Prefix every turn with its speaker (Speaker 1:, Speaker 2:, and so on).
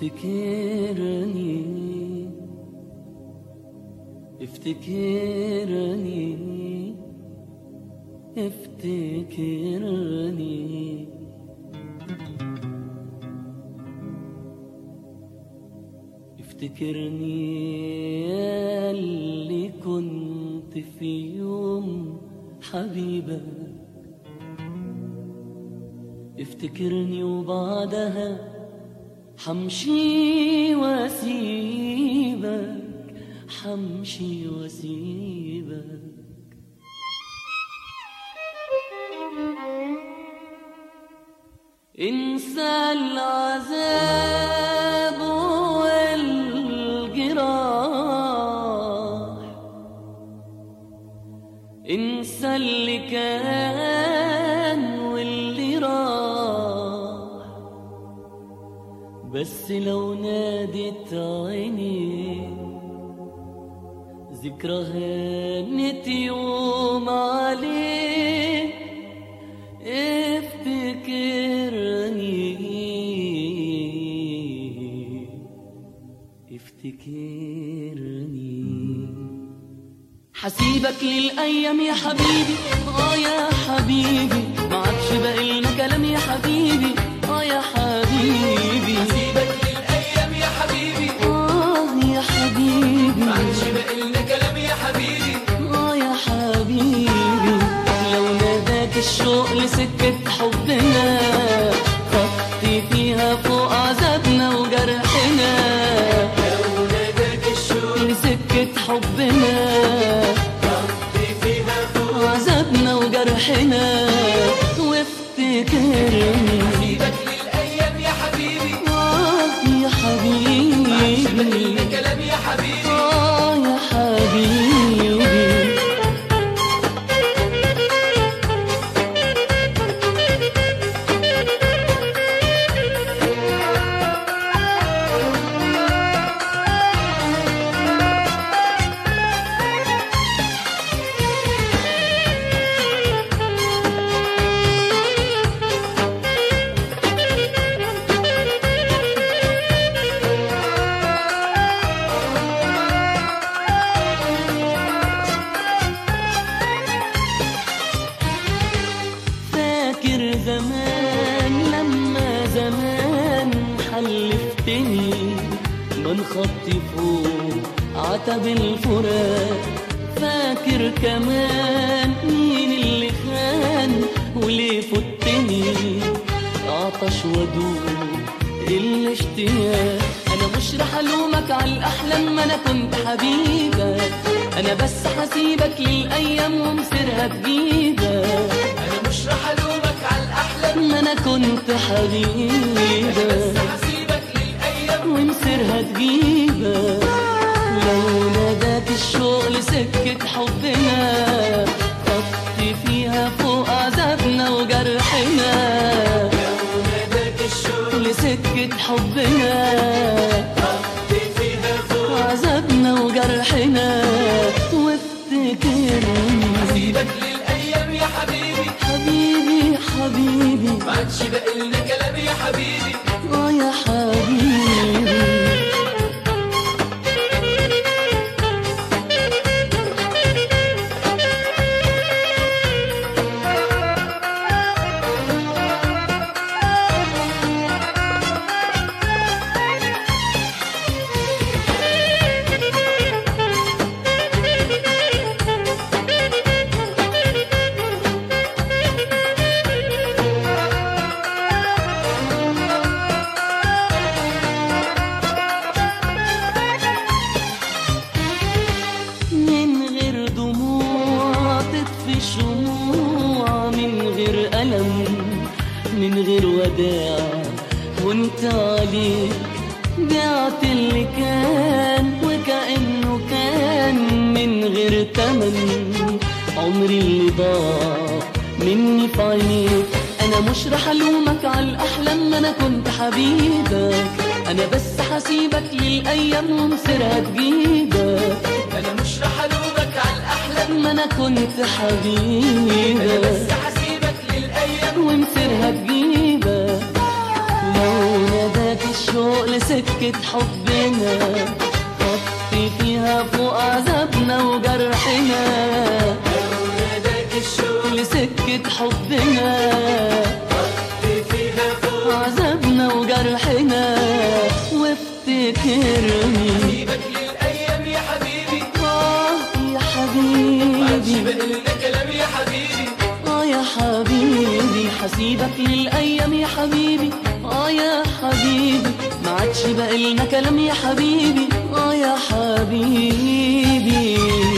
Speaker 1: افتكرني افتكرني افتكرني افتكرني يا اللي كنت في يوم حبيبك افتكرني وبعدها حمشي واسيبك حمشي واسيبك انسى العذاب والجراح انسى اللي كان واللي راح بس لو نادت عيني ذكرى هانت يوم عليه افتكرني افتكرني حسيبك للأيام يا حبيبي اه يا حبيبي ما عادش باقي لنا كلام يا حبيبي اه يا حبيبي
Speaker 2: سيبك للايام يا حبيبي
Speaker 1: اه يا حبيبي
Speaker 2: معلش باقي لنا كلام يا حبيبي
Speaker 1: اه يا حبيبي لو ناداك الشوق لسكة حبنا خطي فيها فوق عذابنا وجرحنا
Speaker 2: لو ناداك الشوق
Speaker 1: لسكة حبنا
Speaker 2: خطي فيها فوق
Speaker 1: عذابنا وجرحنا وافتكرني
Speaker 2: سيبك للايام يا حبيبي
Speaker 1: آه يا
Speaker 2: معلش باقي
Speaker 1: حبيبي
Speaker 2: لنا كلام يا حبيبي
Speaker 1: آه يا حبيبي فاكر زمان لما زمان حلفتني من خطي فوق عتب الفراق فاكر كمان مين اللي خان وليه فتني عطش ودوب الاشتياق انا مش رح الومك على الاحلام ما انا كنت حبيبك انا بس حسيبك للايام ومصيرها تجيبك
Speaker 2: انا مش رح الومك على الاحلام
Speaker 1: ما انا كنت
Speaker 2: بس
Speaker 1: حبيبك
Speaker 2: هسيبك للايام
Speaker 1: ومصيرها تجيبك لو ناداك الشوق لسكة حبنا خطي فيها فوق عذابنا وجرحنا
Speaker 2: لو ناداك الشوق
Speaker 1: لسكة حبنا
Speaker 2: خطي فيها فوق
Speaker 1: عذابنا وجرحنا وافتكرني
Speaker 2: سيبك للايام يا حبيبي
Speaker 1: حبيبي حبيبي
Speaker 2: ما عادش باقي لنا كلام يا حبيبي
Speaker 1: اه يا حبيبي من غير دموع تطفي شموع من غير ألم من غير وداع وانت عليك بعت اللي كان وكأنه كان من غير تمن عمري اللي ضاع مني في عينيك انا مش رح الومك على الاحلام ما انا كنت حبيبك انا بس حسيبك للايام ومصيرها تجيبك
Speaker 2: انا مش رح الومك على الاحلام
Speaker 1: ما انا كنت
Speaker 2: انا
Speaker 1: حبيبك
Speaker 2: بس هسيبك للايام
Speaker 1: ومصيرها تجيبك لو ناداك الشوق لسكة لسكة حبنا خطي فيها فوق عذابنا وجرحنا
Speaker 2: وناداك الشوق
Speaker 1: لسكة حبنا
Speaker 2: فيها فوق
Speaker 1: عذابنا وجرحنا وافتكرني
Speaker 2: حبيبك للأيام يا حبيبي
Speaker 1: آه يا
Speaker 2: معادش
Speaker 1: حبيبي
Speaker 2: باقي لنا كلام يا حبيبي
Speaker 1: آه يا حبيبي حسيبك للأيام يا حبيبي آه يا حبيبي ما عادش باقي لنا كلام يا حبيبي آه يا حبيبي